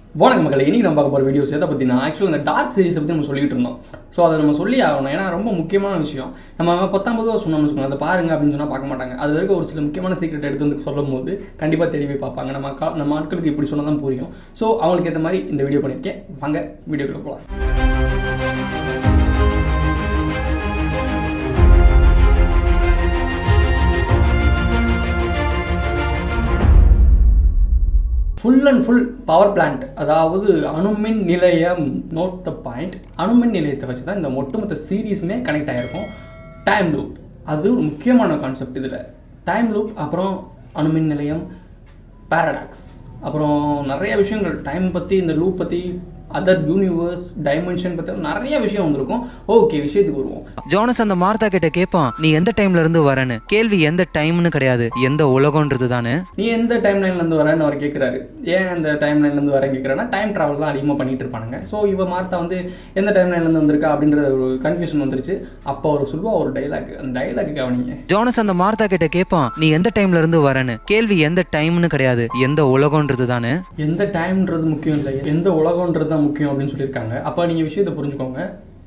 வணக்கம் மக்களே இன்னைக்கு நம்ம பார்க்க போகிற வீடியோஸ் எதை பற்றினா ஆக்சுவலாக இந்த டார்க் சீரிஸை பற்றி நம்ம சொல்லிட்டு இருந்தோம் ஸோ அதை நம்ம சொல்லி ஆகணும் ஏன்னா ரொம்ப முக்கியமான விஷயம் நம்ம பத்தாம் பொதுவாக சொன்னோம்னு வச்சுக்கோங்க அதை பாருங்க அப்படின்னு சொன்னால் பார்க்க மாட்டாங்க அது வரைக்கும் ஒரு சில முக்கியமான சீக்ரெட் எடுத்து வந்து சொல்லும் போது கண்டிப்பாக தேடி போய் பார்ப்பாங்க நம்ம கா- நம்ம ஆட்களுக்கு இப்படி சொன்னால் தான் புரியும் ஸோ அவங்களுக்கு ஏற்ற மாதிரி இந்த வீடியோ பண்ணியிருக்கேன் வாங்க வீடியோக்குள்ள போகலாம் full and full power plant அதாவது அணுமின் நிலையம் நோட் த பாயிண்ட் அணுமின் நிலையத்தை வச்சு தான் இந்த ஒட்டுமொத்த சீரீஸுமே கனெக்ட் ஆகிருக்கும் டைம் லூப் அது ஒரு முக்கியமான கான்செப்ட் இதில் டைம் லூப் அப்புறம் அணுமின் நிலையம் பாரடாக்ஸ் அப்புறம் நிறைய விஷயங்கள் டைம் பற்றி இந்த லூப் பற்றி அதர் யூனிவர்ஸ் டைமென்ஷன் பற்றி நிறைய விஷயம் வந்திருக்கும் ஓகே விஷயத்துக்கு வருவோம் ஜோனஸ் அந்த மார்த்தா கிட்ட கேட்பான் நீ எந்த டைம்ல இருந்து வரேன்னு கேள்வி எந்த டைம்னு கிடையாது எந்த உலகம்ன்றது தானே நீ எந்த டைம் லைன்லேருந்து வரேன்னு அவர் கேட்குறாரு ஏன் அந்த டைம் லைன்லேருந்து வரேன்னு கேட்குறேன்னா டைம் ட்ராவல் தான் அதிகமாக பண்ணிட்டு இருப்பானுங்க ஸோ இவ மார்த்தா வந்து எந்த டைம் லைன்லேருந்து வந்திருக்கா அப்படின்ற ஒரு கன்ஃபியூஷன் வந்துருச்சு அப்போ அவர் சொல்லுவா ஒரு டைலாக் அந்த டைலாக் கவனிங்க ஜோனஸ் அந்த மார்த்தா கிட்ட கேட்பான் நீ எந்த டைம்ல இருந்து வரேன்னு கேள்வி எந்த டைம்னு கிடையாது எந்த உலகம்ன்றது தானே எந்த டைம்ன்றது முக்கியம் இல்லை எந்த உலகன்றது தான் முக்கியம் அப்படின்னு சொல்லியிருக்காங்க அப்போ நீங்கள் விஷயத்தை புரிஞ்சுக்கோங்க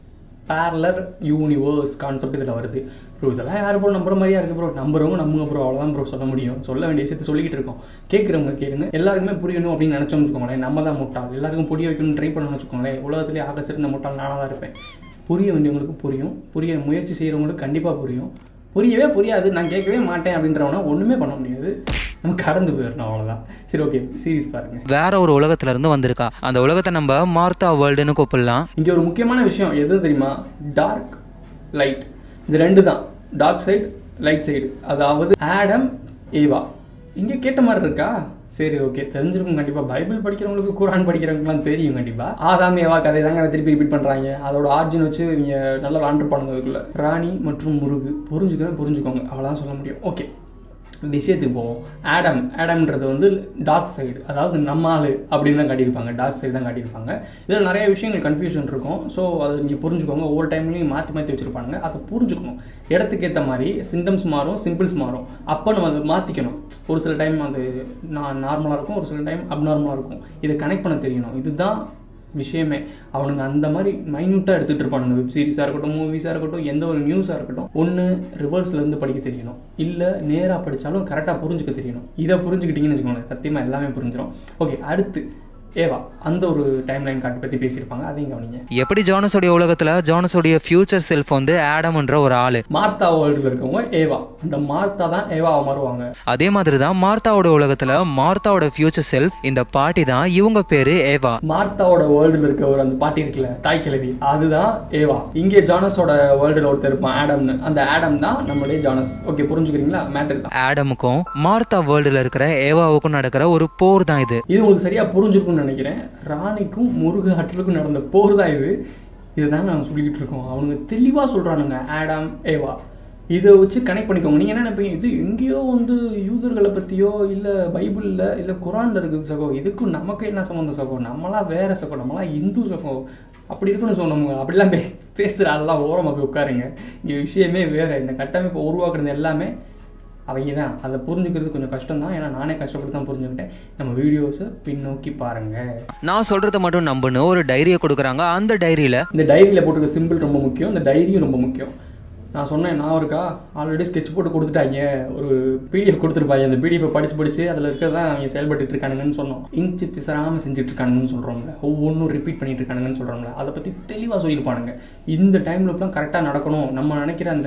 பேரலர் யூனிவர்ஸ் கான்செப்ட் இதில் வருது ப்ரோ இதெல்லாம் யார் ப்ரோ நம்புற மாதிரியா இருக்கு ப்ரோ நம்புறவங்க நம்புங்க ப்ரோ அவ்வளோதான் ப்ரோ சொல்ல முடியும் சொல்ல வேண்டிய விஷயத்தை சொல்லிக்கிட்டு இருக்கோம் கேட்குறவங்க கேளுங்க எல்லாருக்குமே புரியணும் அப்படின்னு நினச்சோம்னு வச்சுக்கோங்களேன் நம்ம தான் முட்டாள் எல்லாருக்கும் புரிய வைக்கணும்னு ட்ரை பண்ணணும்னு வச்சுக்கோங்களேன் உலகத்திலே ஆக சிறந்த முட்டாள் நானாக தான் இருப்பேன் புரிய வேண்டியவங்களுக்கு புரியும் புரிய முயற்சி செய்கிறவங்களுக்கு கண்டிப்பாக புரியும் புரியவே புரியாது நான் கேட்கவே மாட்டேன் அப்படின்றவனா ஒன்றுமே பண்ண முடியாது நம்ம கடந்து போயிடணும் அவ்வளோதான் சரி ஓகே சீரிஸ் பாருங்க வேற ஒரு உலகத்துல இருந்து வந்திருக்கா அந்த உலகத்தை நம்ம மார்த்தா வேர்ல்டுன்னு கூப்பிடலாம் இங்கே ஒரு முக்கியமான விஷயம் எது தெரியுமா டார்க் லைட் இது ரெண்டு தான் டார்க் சைடு லைட் சைடு அதாவது ஆடம் ஏவா இங்கே கேட்ட மாதிரி இருக்கா சரி ஓகே தெரிஞ்சிருக்கும் கண்டிப்பாக பைபிள் படிக்கிறவங்களுக்கு குரான் படிக்கிறவங்களுக்குலாம் தெரியும் கண்டிப்பாக ஆதாம் ஏவா கதை தாங்க திருப்பி ரிப்பீட் பண்ணுறாங்க அதோட ஆர்ஜின் வச்சு இவங்க நல்லா விளாண்டுருப்பானுங்க அதுக்குள்ள ராணி மற்றும் முருகு புரிஞ்சுக்கிறேன் புரிஞ்சுக்கோங்க அவ்வளோதான் சொல்ல முடியும் ஓகே விஷயத்துக்கு போவோம் ஆடம் ஆடம்ன்றது வந்து டார்க் சைடு அதாவது நம்ம ஆளு அப்படின்னு தான் காட்டியிருப்பாங்க டார்க் சைடு தான் காட்டியிருப்பாங்க இதில் நிறைய விஷயங்கள் கன்ஃபியூஷன் இருக்கும் ஸோ அதை நீங்கள் புரிஞ்சுக்கோங்க ஒவ்வொரு டைம்லையும் மாற்றி மாற்றி வச்சுருப்பாங்க அதை புரிஞ்சுக்கணும் இடத்துக்கு ஏற்ற மாதிரி சிம்டம்ஸ் மாறும் சிம்பிள்ஸ் மாறும் அப்போ நம்ம அதை மாற்றிக்கணும் ஒரு சில டைம் அது நான் நார்மலாக இருக்கும் ஒரு சில டைம் அப்நார்மலாக இருக்கும் இதை கனெக்ட் பண்ண தெரியணும் இதுதான் விஷயமே அவனுங்க அந்த மாதிரி மைன்யூட்டாக எடுத்துகிட்டு இருப்பானுங்க வெப் சீரிஸாக இருக்கட்டும் மூவிஸாக இருக்கட்டும் எந்த ஒரு நியூஸாக இருக்கட்டும் ஒன்று ரிவர்ஸ்லேருந்து படிக்க தெரியணும் இல்லை நேராக படித்தாலும் கரெக்டாக புரிஞ்சுக்க தெரியணும் இதை புரிஞ்சுக்கிட்டீங்கன்னு வச்சுக்கோங்களேன் சத்தியமாக எல்லாமே புரிஞ்சிடும் ஓகே அடுத்து ஏவா அந்த ஒரு டைம் லைன் கார்டு பற்றி பேசியிருப்பாங்க அதையும் கவனிங்க எப்படி ஜோனஸோடைய உலகத்துல ஜோனஸோடைய ஃபியூச்சர் செல்ஃப் வந்து ஆடம்ன்ற ஒரு ஆளு மார்த்தா வேர்ல்டில் இருக்கவங்க ஏவா அந்த மார்த்தா தான் ஏவாவை மாறுவாங்க அதே மாதிரி தான் மார்த்தாவோட உலகத்துல மார்த்தாவோட ஃபியூச்சர் செல்ஃப் இந்த பாட்டி தான் இவங்க பேரு ஏவா மார்த்தாவோட வேர்ல்டில் இருக்க ஒரு அந்த பாட்டி இருக்குல்ல தாய் கிழவி அதுதான் ஏவா இங்கே ஜானஸோட வேர்ல்டில் ஒருத்தர் இருப்பான் ஆடம்னு அந்த ஆடம் தான் நம்மளுடைய ஜானஸ் ஓகே புரிஞ்சுக்கிறீங்களா மேட்டர் தான் ஆடமுக்கும் மார்த்தா வேர்ல்டுல இருக்கிற ஏவாவுக்கும் நடக்கிற ஒரு போர் தான் இது இது உங்களுக்கு சரியாக புரிஞ்சிருக்கும்னு நினைக்கிறேன் ராணிக்கும் முருக ஆற்றலுக்கும் நடந்த போர் தான் இது இதுதான் நாங்கள் சொல்லிக்கிட்டு இருக்கோம் அவனுங்க தெளிவாக சொல்கிறானுங்க ஆடம் ஏவா இதை வச்சு கனெக்ட் பண்ணிக்கோங்க நீங்கள் என்ன நினைப்பீங்க இது எங்கேயோ வந்து யூதர்களை பற்றியோ இல்லை பைபிளில் இல்லை குரானில் இருக்குது சகோ இதுக்கும் நமக்கு என்ன சம்மந்தம் சகோ நம்மளாம் வேற சகோ நம்மளாம் இந்து சகோ அப்படி இருக்குன்னு சொன்னவங்க அப்படிலாம் பே பேசுகிற ஆளெல்லாம் ஓரமாக போய் உட்காருங்க இங்கே விஷயமே வேறு இந்த கட்டமைப்பை உருவாக்குறது எல்லாமே அவங்க தான் அதை புரிஞ்சுக்கிறது கொஞ்சம் கஷ்டம் தான் ஏன்னா நானே கஷ்டப்பட்டு தான் புரிஞ்சுக்கிட்டேன் நம்ம வீடியோஸை பின்னோக்கி பாருங்கள் நான் சொல்றத மட்டும் நம்புன்னு ஒரு டைரியை கொடுக்குறாங்க அந்த டைரியில இந்த டைரியில் போட்டிருக்க சிம்பிள் ரொம்ப முக்கியம் இந்த டைரியும் ரொம்ப முக்கியம் நான் சொன்னேன் நான் இருக்கா ஆல்ரெடி ஸ்கெட்ச் போட்டு கொடுத்துட்டாங்க ஒரு பிடிஎஃப் கொடுத்துருப்பாங்க அந்த பிடிஎஃப் படித்து படித்து அதில் இருக்கிறதான் அவங்க செயல்பட்டு இருக்கானுங்கன்னு சொன்னோம் இன்ச்சு பிசராமல் செஞ்சுட்டு இருக்கானுங்கன்னு சொல்கிறோம்ல ஒவ்வொன்றும் ரிப்பீட் பண்ணிட்டு இருக்கானுங்கன்னு சொல்கிறோம்ல அதை பற்றி தெளிவாக சொல்லியிருப்பானுங்க இந்த டைம் லூப்லாம் கரெக்டாக நடக்கணும் நம்ம நினைக்கிற அந்த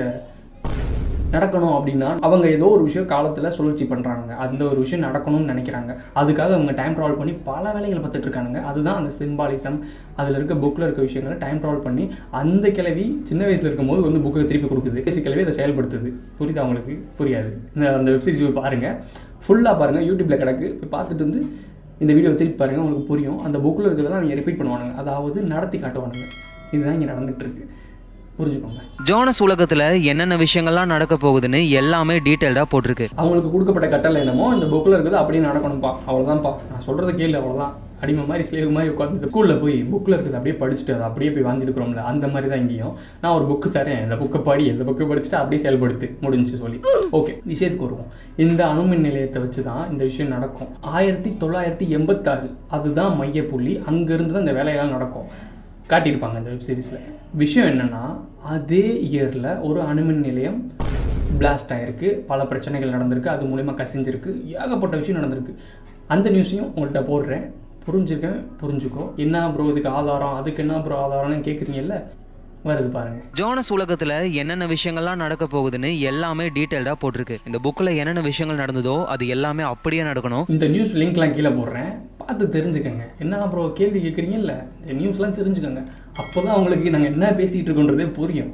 நடக்கணும் அப்படின்னா அவங்க ஏதோ ஒரு விஷயம் காலத்தில் சுழற்சி பண்ணுறாங்க அந்த ஒரு விஷயம் நடக்கணும்னு நினைக்கிறாங்க அதுக்காக அவங்க டைம் ட்ராவல் பண்ணி பல வேலைகள் பார்த்துட்டு இருக்கானுங்க அதுதான் அந்த சிம்பாலிசம் அதில் இருக்க புக்கில் இருக்க விஷயங்களை டைம் ட்ராவல் பண்ணி அந்த கிழவி சின்ன வயசில் இருக்கும்போது வந்து புக்கை திருப்பி கொடுக்குது பேசி கிழவி அதை செயல்படுத்துது புரியுதா அவங்களுக்கு புரியாது இந்த அந்த வெப்சீரிஸ் போய் பாருங்கள் ஃபுல்லாக பாருங்கள் யூடியூப்பில் கிடக்கு போய் பார்த்துட்டு வந்து இந்த வீடியோ திருப்பி பாருங்கள் உங்களுக்கு புரியும் அந்த புக்கில் இருக்கிறதெல்லாம் அவங்க ரிப்பீட் பண்ணுவானுங்க அதாவது நடத்தி காட்டுவானுங்க இதுதான் இங்கே நடந்துகிட்டு இருக்கு புரிஞ்சுக்கோங்க ஜோனஸ் உலகத்துல என்னென்ன விஷயங்கள்லாம் நடக்க போகுதுன்னு எல்லாமே டீட்டெயில்டா போட்டிருக்கு அவங்களுக்கு கொடுக்கப்பட்ட கட்டளை என்னமோ இந்த புக்கில் இருக்குது அப்படியே நடக்கணும்ப்பா அவ்வளோதான்ப்பா நான் சொல்கிறத கேளு அவ்வளோதான் அடிமை மாதிரி ஸ்லேவ் மாதிரி உட்காந்து ஸ்கூலில் போய் புக்கில் இருக்கிறது அப்படியே படிச்சுட்டு அதை அப்படியே போய் வாங்கிருக்கிறோம்ல அந்த மாதிரி தான் இங்கேயும் நான் ஒரு புக்கு தரேன் இந்த புக்கை படி இந்த புக்கை படிச்சுட்டு அப்படியே செயல்படுத்து முடிஞ்சு சொல்லி ஓகே விஷயத்துக்கு வருவோம் இந்த அணுமின் நிலையத்தை வச்சு தான் இந்த விஷயம் நடக்கும் ஆயிரத்தி தொள்ளாயிரத்தி எண்பத்தாறு அதுதான் மையப்புள்ளி அங்கேருந்து தான் இந்த வேலையெல்லாம் நடக்கும் காட்டியிருப்பாங்க இந்த வெப் சீரிஸில் விஷயம் என்னென்னா அதே இயரில் ஒரு அணுமின் நிலையம் பிளாஸ்ட் ஆகிருக்கு பல பிரச்சனைகள் நடந்திருக்கு அது மூலிமா கசிஞ்சிருக்கு ஏகப்பட்ட விஷயம் நடந்திருக்கு அந்த நியூஸையும் உங்கள்கிட்ட போடுறேன் புரிஞ்சுக்கேன் புரிஞ்சுக்கோ என்ன ப்ரோ இதுக்கு ஆதாரம் அதுக்கு என்ன ப்ரோ ஆதாரம்னு கேட்குறீங்கல்ல வருது பாருங்க ஜோனஸ் உலகத்துல என்னென்ன விஷயங்கள்லாம் நடக்க போகுதுன்னு எல்லாமே டீட்டெயில்டா போட்டிருக்கு இந்த புக்ல என்னென்ன விஷயங்கள் நடந்ததோ அது எல்லாமே அப்படியே நடக்கணும் இந்த நியூஸ் லிங்க்லாம் கீழே போடுறேன் பார்த்து தெரிஞ்சுக்கங்க என்ன ப்ரோ கேள்வி கேட்குறீங்கல்ல இந்த நியூஸ்லாம் தெரிஞ்சுக்கோங்க அப்போ தான் உங்களுக்கு நாங்கள் என்ன பேசிகிட்டு இருக்கோன்றதே புரியும்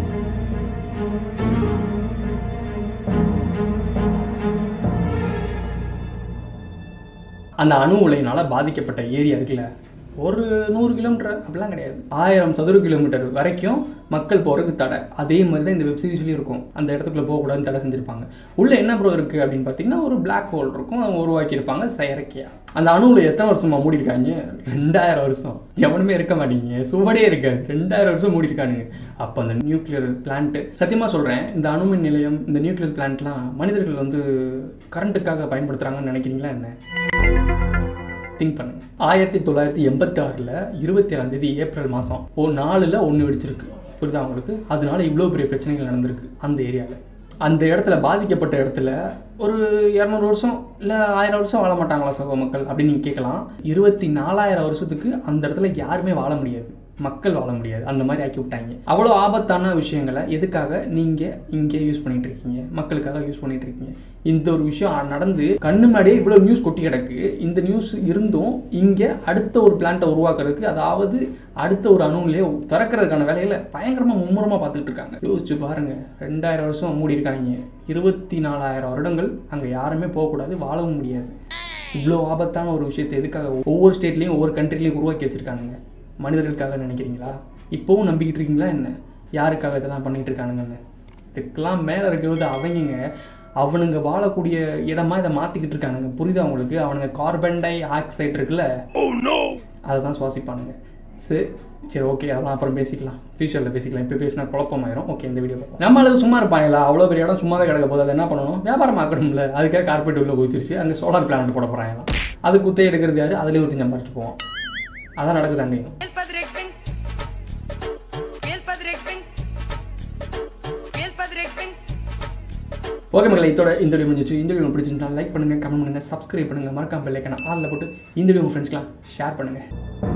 அந்த அணு உலையினால் பாதிக்கப்பட்ட ஏரியா இருக்குல்ல ஒரு நூறு கிலோமீட்டர் அப்படிலாம் கிடையாது ஆயிரம் சதுர கிலோமீட்டர் வரைக்கும் மக்கள் போகிறதுக்கு தடை அதே மாதிரி தான் இந்த வெப் சீரிஸ்லேயும் இருக்கும் அந்த இடத்துக்குள்ள போகக்கூடாதுன்னு தடை செஞ்சுருப்பாங்க உள்ள என்ன ப்ரோ இருக்குது அப்படின்னு பார்த்தீங்கன்னா ஒரு பிளாக் ஹோல் இருக்கும் அவங்க உருவாக்கியிருப்பாங்க செயற்கையாக அந்த அணுவில் எத்தனை வருஷமா மூடி இருக்காங்க ரெண்டாயிரம் வருஷம் எவனுமே இருக்க மாட்டீங்க சுவடே இருக்காது ரெண்டாயிரம் வருஷம் மூடி இருக்கானுங்க அப்போ அந்த நியூக்ளியர் பிளான்ட் சத்தியமாக சொல்கிறேன் இந்த அணுமின் நிலையம் இந்த நியூக்ளியர் பிளான்ட்லாம் மனிதர்கள் வந்து கரண்ட்டுக்காக பயன்படுத்துகிறாங்கன்னு நினைக்கிறீங்களா என்ன திங்க் பண்ணுங்க ஆயிரத்தி தொள்ளாயிரத்தி எண்பத்தி ஆறில் இருபத்தி ஏழாம் தேதி ஏப்ரல் மாதம் ஓ நாலில் ஒன்று வெடிச்சிருக்கு புரியுதா உங்களுக்கு அதனால இவ்வளோ பெரிய பிரச்சனைகள் நடந்திருக்கு அந்த ஏரியாவில் அந்த இடத்துல பாதிக்கப்பட்ட இடத்துல ஒரு இரநூறு வருஷம் இல்லை ஆயிரம் வருஷம் வாழ மாட்டாங்களா சகோ மக்கள் அப்படின்னு நீங்கள் கேட்கலாம் இருபத்தி நாலாயிரம் வருஷத்துக்கு அந்த இடத்துல யாருமே வாழ முடியாது மக்கள் வாழ முடியாது அந்த மாதிரி ஆக்கி விட்டாங்க அவ்வளோ ஆபத்தான விஷயங்களை எதுக்காக நீங்கள் இங்கே யூஸ் பண்ணிட்டு இருக்கீங்க மக்களுக்காக யூஸ் பண்ணிட்டு இருக்கீங்க இந்த ஒரு விஷயம் நடந்து கண்ணு முன்னாடியே இவ்வளோ நியூஸ் கொட்டி கிடக்கு இந்த நியூஸ் இருந்தும் இங்கே அடுத்த ஒரு பிளான்ட்டை உருவாக்குறதுக்கு அதாவது அடுத்த ஒரு அணுவிலே திறக்கிறதுக்கான வேலையில் பயங்கரமாக மும்முரமாக பார்த்துட்டு இருக்காங்க யோசிச்சு பாருங்க ரெண்டாயிரம் வருஷம் மூடி இருக்காங்க இருபத்தி நாலாயிரம் வருடங்கள் அங்கே யாருமே போகக்கூடாது வாழவும் முடியாது இவ்வளோ ஆபத்தான ஒரு விஷயத்தை எதுக்காக ஒவ்வொரு ஸ்டேட்லேயும் ஒவ்வொரு கண்ட்ரிலையும் உருவாக்கி வச்சிருக்கானுங்க மனிதர்களுக்காக நினைக்கிறீங்களா இப்போவும் நம்பிக்கிட்டு இருக்கீங்களா என்ன யாருக்காக இதெல்லாம் பண்ணிட்டு இருக்கானுங்கன்னு இதுக்கெல்லாம் மேலே இருக்கிறது அவங்கங்க அவனுங்க வாழக்கூடிய இடமா இதை மாற்றிக்கிட்டு இருக்கானுங்க புரியுதா உங்களுக்கு அவனுங்க கார்பன் டை ஆக்சைடு இருக்குல்ல அதை தான் சுவாசிப்பானுங்க சரி சரி ஓகே அதெல்லாம் அப்புறம் பேசிக்கலாம் ஃபியூச்சரில் பேசிக்கலாம் இப்போ பேசினா குழப்பமாயிரும் ஓகே இந்த வீடியோ பார்ப்போம் நம்ம அளவு சும்மா இருப்பாங்களா அவ்வளோ பெரிய இடம் சும்மாவே கிடக்க போது அதை என்ன பண்ணணும் வியாபாரம் ஆக்கணும்ல அதுக்காக கார்பெட் உள்ள போயிடுச்சு அங்கே சோலார் பிளானட் போட போகிறாங்களாம் அது குத்தை எடுக்கிறது யாரு அதுலேயும் ஒருத்தன் சம்பாரிச்சு போவோம் அதான் நடக்குது அங்கேயும் El Padre Ekben. El Padre Ekben. El Padre Ekben. Okay மக்களை இதோட இந்த வீடியோ முடிஞ்சிச்சு இந்த வீடியோ பிடிச்சிருந்தா லைக் பண்ணுங்க கமெண்ட் பண்ணுங்க சப்ஸ்கிரைப் பண்ணுங்க மறக்காம பெல் ஐக்கனை ஆளில் போட்டு இந்த வீடியோ உங்கள் ஃப்ரெண்ட்ஸ்க்குலாம் ஷேர் பண்ணுங்க